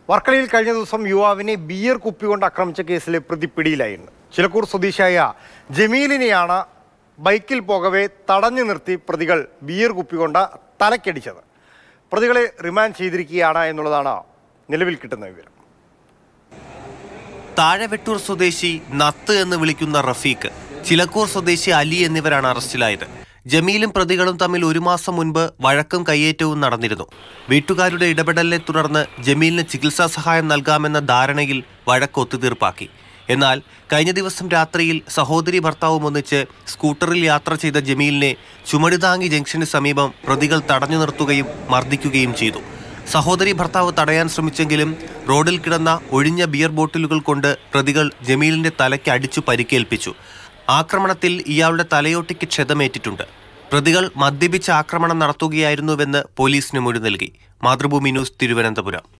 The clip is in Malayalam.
വർക്കലയിൽ കഴിഞ്ഞ ദിവസം യുവാവിനെ ബിയർ കുപ്പി കൊണ്ട് ആക്രമിച്ച കേസിലെ പ്രതി പിടിയിലായിരുന്നു ചിലക്കൂർ സ്വദേശിയായ ജമീലിനെയാണ് ബൈക്കിൽ പോകവേ തടഞ്ഞു നിർത്തി പ്രതികൾ ബിയർ കുപ്പി കൊണ്ട് തലക്കടിച്ചത് പ്രതികളെ റിമാൻഡ് ചെയ്തിരിക്കുകയാണ് എന്നുള്ളതാണ് നിലവിൽ കിട്ടുന്ന വിവരം താഴെവെട്ടൂർ സ്വദേശി നത്ത് എന്ന് വിളിക്കുന്ന റഫീഖ് ചിലക്കൂർ സ്വദേശി അലി എന്നിവരാണ് അറസ്റ്റിലായത് ജമീലും പ്രതികളും തമ്മിൽ ഒരു മാസം മുൻപ് വഴക്കും കയ്യേറ്റവും നടന്നിരുന്നു വീട്ടുകാരുടെ ഇടപെടലിനെ തുടർന്ന് ജമീലിന് ചികിത്സാ സഹായം നൽകാമെന്ന ധാരണയിൽ വഴക്ക് ഒത്തുതീർപ്പാക്കി എന്നാൽ കഴിഞ്ഞ ദിവസം രാത്രിയിൽ സഹോദരി ഭർത്താവും ഒന്നിച്ച് സ്കൂട്ടറിൽ യാത്ര ചെയ്ത ജമീലിനെ ചുമടുതാങ്ങി ജംഗ്ഷന് സമീപം പ്രതികൾ തടഞ്ഞു നിർത്തുകയും മർദ്ദിക്കുകയും ചെയ്തു സഹോദരി ഭർത്താവ് തടയാൻ ശ്രമിച്ചെങ്കിലും റോഡിൽ കിടന്ന ഒഴിഞ്ഞ ബിയർ ബോട്ടിലുകൾ കൊണ്ട് പ്രതികൾ ജമീലിന്റെ തലയ്ക്ക് അടിച്ചു പരിക്കേൽപ്പിച്ചു ആക്രമണത്തിൽ ഇയാളുടെ തലയോട്ടിക്ക് ക്ഷതമേറ്റിട്ടുണ്ട് പ്രതികൾ മദ്യപിച്ച് ആക്രമണം നടത്തുകയായിരുന്നുവെന്ന് പോലീസിന് മൊഴി നൽകി മാതൃഭൂമി ന്യൂസ് തിരുവനന്തപുരം